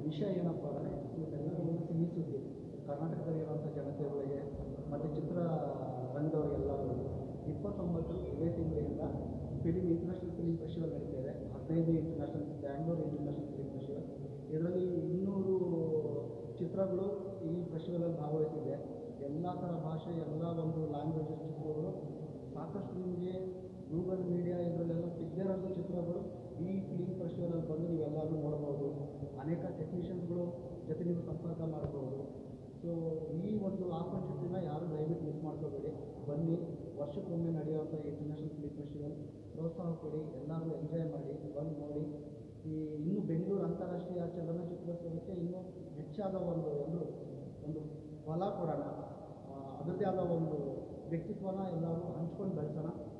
ವಿಷಯ ಏನಪ್ಪ ಅಂದರೆ ಇವತ್ತೆಲ್ಲರೂ ಒಂದು ಸಿಹಿ ಸುದ್ದಿ ಕರ್ನಾಟಕದಲ್ಲಿರುವಂಥ ಜನತೆಗಳಿಗೆ ಮತ್ತು ಚಿತ್ರ ರಂಗದವರಿಗೆಲ್ಲರಿಗೂ ಇಪ್ಪತ್ತೊಂಬತ್ತು ಇದೇ ತಿಂಗಳಿಂದ ಫಿಲಿಮ್ ಇಂಟರ್ನ್ಯಾಷನಲ್ ಫಿಲಿಮ್ ಫೆಸ್ಟಿವಲ್ ನಡೀತಾ ಇದೆ ಹದಿನೈದು international Bangalore international film festival ಇದರಲ್ಲಿ ಇನ್ನೂರು ಚಿತ್ರಗಳು ಈ ಫೆಸ್ಟಿವಲಲ್ಲಿ ಭಾಗವಹಿಸಿದೆ ಎಲ್ಲ ಥರ ಭಾಷೆ ಎಲ್ಲ ಒಂದು ಲ್ಯಾಂಗ್ವೇಜಸ್ ಚಿತ್ರಗಳು ಸಾಕಷ್ಟು ನಿಮಗೆ ಗೂಗಲ್ ಮೀಡಿಯಾ ಇದರಲ್ಲೆಲ್ಲ ಸಿಗದೇ ಇರೋಂಥ ಚಿತ್ರಗಳು ಈ ಫಿಲಿಮ್ ಫೆಸ್ಟಿವಲಲ್ಲಿ ಬಂದು ನೀವೆಲ್ಲರೂ ನೋಡ್ಬೋದು ಅನೇಕ ಟೆಕ್ನಿಷಿಯನ್ಸ್ಗಳು ಜೊತೆ ನೀವು ಸಂಪರ್ಕ ಮಾಡ್ಬೋದು ಸೊ ಈ ಒಂದು ಆಪರ್ಚುನಿಟಿನ ಯಾರು ದಯವಿಟ್ಟು ಮಿಸ್ ಮಾಡ್ಕೋಬೇಡಿ ಬನ್ನಿ ವರ್ಷಕ್ಕೊಮ್ಮೆ ನಡೆಯುವಂಥ ಇಂಟರ್ನ್ಯಾಷನಲ್ ಫಿಲಿಮ್ ಫೆಸ್ಟಿವಲ್ ಪ್ರೋತ್ಸಾಹ ಕೊಡಿ ಎಲ್ಲರೂ ಎಂಜಾಯ್ ಮಾಡಿ ಬಂದು ನೋಡಿ ಈ ಇನ್ನು ಬೆಂಗಳೂರು ಅಂತಾರಾಷ್ಟ್ರೀಯ ಚಲನಚಿತ್ರೋತ್ಸವಕ್ಕೆ ಇನ್ನೂ ಹೆಚ್ಚಾದ ಒಂದು ಒಂದು ಒಂದು ಫಲ ಕೊಡೋಣ ಆ, ಅದರದ್ದೇ ಆದ ಒಂದು ವ್ಯಕ್ತಿತ್ವನ ಎಲ್ಲರೂ ಹಂಚ್ಕೊಂಡು ಬೆಳೆಸೋಣ